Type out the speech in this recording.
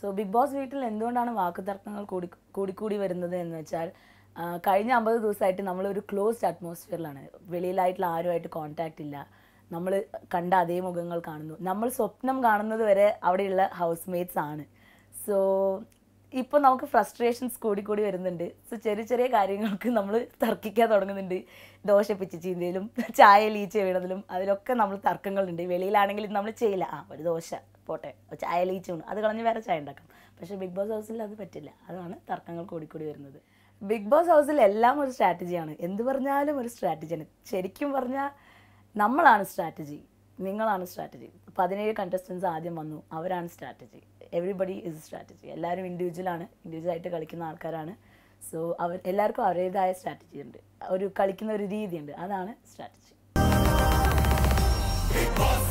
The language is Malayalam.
സോ ബിഗ് ബോസ് വീട്ടിൽ എന്തുകൊണ്ടാണ് വാക്കുതർക്കങ്ങൾ കൂടി കൂടിക്കൂടി വരുന്നത് എന്ന് വെച്ചാൽ ആ, കഴിഞ്ഞ അമ്പത് ദിവസമായിട്ട് നമ്മളൊരു ക്ലോസ്ഡ് അറ്റ്മോസ്ഫിയറിലാണ് വെളിയിലായിട്ടുള്ള ആരുമായിട്ട് കോൺടാക്റ്റ് ഇല്ല നമ്മൾ കണ്ട അതേ മുഖങ്ങൾ കാണുന്നു നമ്മൾ സ്വപ്നം കാണുന്നത് വരെ അവിടെയുള്ള ഹൗസ് മേറ്റ്സ് ആണ് സോ ഇപ്പോൾ നമുക്ക് ഫ്രസ്ട്രേഷൻസ് കൂടി കൂടി വരുന്നുണ്ട് സോ ചെറിയ ചെറിയ കാര്യങ്ങൾക്ക് നമ്മൾ തർക്കിക്കാൻ തുടങ്ങുന്നുണ്ട് ദോശ പിച്ച് ചീന്തയിലും ചായ ലീച്ച വീണതിലും അതിലൊക്കെ നമ്മൾ തർക്കങ്ങളുണ്ട് വെളിയിലാണെങ്കിൽ ഇത് നമ്മൾ ചെയ്യില്ല ആ ഒരു ദോശ പോട്ടെ ചായ ലീച്ച വീണു അത് കളഞ്ഞ് വേറെ ചായ ഉണ്ടാക്കാം പക്ഷേ ബിഗ് ബോസ് ഹൗസിൽ അത് പറ്റില്ല അതാണ് തർക്കങ്ങൾ കൂടിക്കൂടി വരുന്നത് ബിഗ് ബോസ് ഹൗസിൽ എല്ലാം ഒരു സ്ട്രാറ്റജിയാണ് എന്ത് പറഞ്ഞാലും ഒരു സ്ട്രാറ്റജിയാണ് ശരിക്കും പറഞ്ഞാൽ നമ്മളാണ് സ്ട്രാറ്റജി നിങ്ങളാണ് സ്ട്രാറ്റജി പതിനേഴ് കണ്ടസ്റ്റൻസ് ആദ്യം വന്നു അവരാണ് സ്ട്രാറ്റജി എവറിബഡി ഇസ് സ്ട്രാറ്റജി എല്ലാവരും ഇൻഡിവിജ്വലാണ് ഇൻഡിവിജ്വൽ ആയിട്ട് കളിക്കുന്ന ആൾക്കാരാണ് സോ അവർ എല്ലാവർക്കും അവരുടേതായ സ്ട്രാറ്റജി ഉണ്ട് ഒരു കളിക്കുന്ന ഒരു രീതിയുണ്ട് അതാണ് സ്ട്രാറ്റജി Big Boss